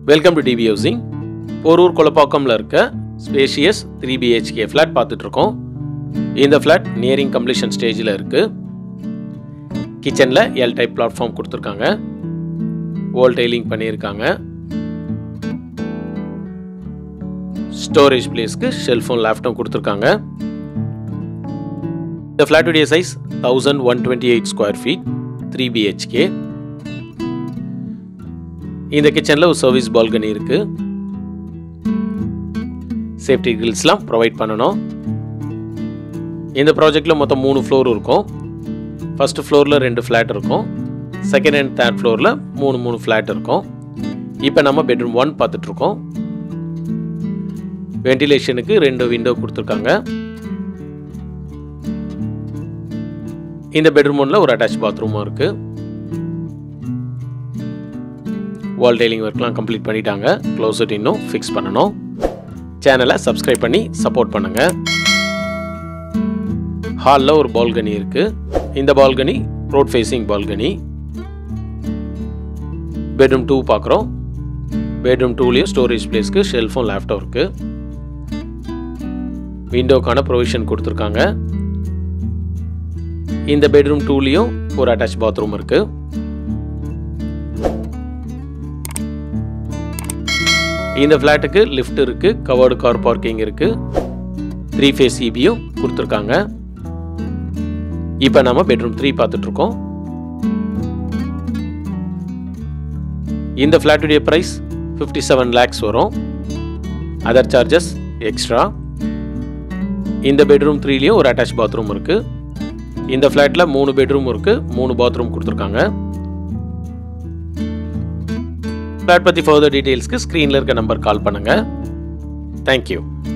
welcome to TV housing Porur கொலப்பாக்கம்ல இருக்க spacious three BHK flat பார்த்துட்டு இருக்கோம் இந்த ஃப்ளாட் நியரிங் கம்ப்ளீஷன் ஸ்டேஜில் இருக்கு கிச்சனில் எல் டைப் பிளாட்ஃபார்ம் கொடுத்துருக்காங்க வால் டைலிங் பண்ணியிருக்காங்க ஸ்டோரேஜ் பிளேஸ்க்கு ஷெல்ஃபும் லேப்டும் கொடுத்துருக்காங்க இந்த ஃப்ளாட்டுடைய size thousand one twenty eight square feet three BHK இந்த கிச்சனில் ஒரு சர்வீஸ் பால்கனி இருக்கு சேஃப்டி கிரில்ஸ்லாம் ப்ரொவைட் பண்ணணும் இந்த ப்ராஜெக்டில் மொத்தம் மூணு ஃப்ளோர் இருக்கும் ஃபர்ஸ்ட் ஃப்ளோரில் ரெண்டு ஃப்ளாட் இருக்கும் செகண்ட் அண்ட் தேர்ட் ஃப்ளோரில் மூணு மூணு ஃப்ளாட் இருக்கும் இப்போ நம்ம பெட்ரூம் ஒன் பார்த்துட்ருக்கோம் வென்டிலேஷனுக்கு ரெண்டு விண்டோ கொடுத்துருக்காங்க இந்த பெட்ரூம் ஒன்ல ஒரு அட்டாச் பாத்ரூமும் இருக்கு வால் டைலிங் ஒர்க்லாம் கம்ப்ளீட் பண்ணிட்டாங்க க்ளோசட் இன்னும் ஃபிக்ஸ் பண்ணணும் சேனலை சப்ஸ்கிரைப் பண்ணி சப்போர்ட் பண்ணுங்க ஹாலில் ஒரு பால்கனி இருக்கு இந்த balcony road facing balcony bedroom two பார்க்குறோம் பெட்ரூம் டூலேயும் ஸ்டோரேஜ் பிளேஸ்க்கு ஷெல்ஃபும் லேப்டாப் இருக்கு விண்டோக்கான ப்ரொவிஷன் கொடுத்துருக்காங்க இந்த பெட்ரூம் டூலேயும் ஒரு அட்டாச் பாத்ரூம் இருக்கு இந்த ஃப்ளாட்டுக்கு லிஃப்ட் இருக்கு கவர்டு கார் பார்க்கிங் இருக்கு த்ரீ ஃபேஸ் சிபியும் கொடுத்துருக்காங்க இப்போ நம்ம பெட்ரூம் த்ரீ பார்த்துட்டு இருக்கோம் இந்த ஃப்ளாட்டுடைய ப்ரைஸ் ஃபிஃப்டி செவன் லேக்ஸ் வரும் அதர் சார்ஜஸ் எக்ஸ்ட்ரா இந்த பெட்ரூம் த்ரீலேயும் ஒரு அட்டாச் பாத்ரூம் இருக்கு இந்த ஃப்ளாட்டில் மூணு பெட்ரூம் இருக்கு மூணு பாத்ரூம் கொடுத்துருக்காங்க ஃப்ளாட் பற்றி ஃபர்தர் டீட்டெயில்ஸ்க்கு ஸ்க்ரீனில் இருக்க நம்பர் கால் பண்ணுங்கள் தேங்க்யூ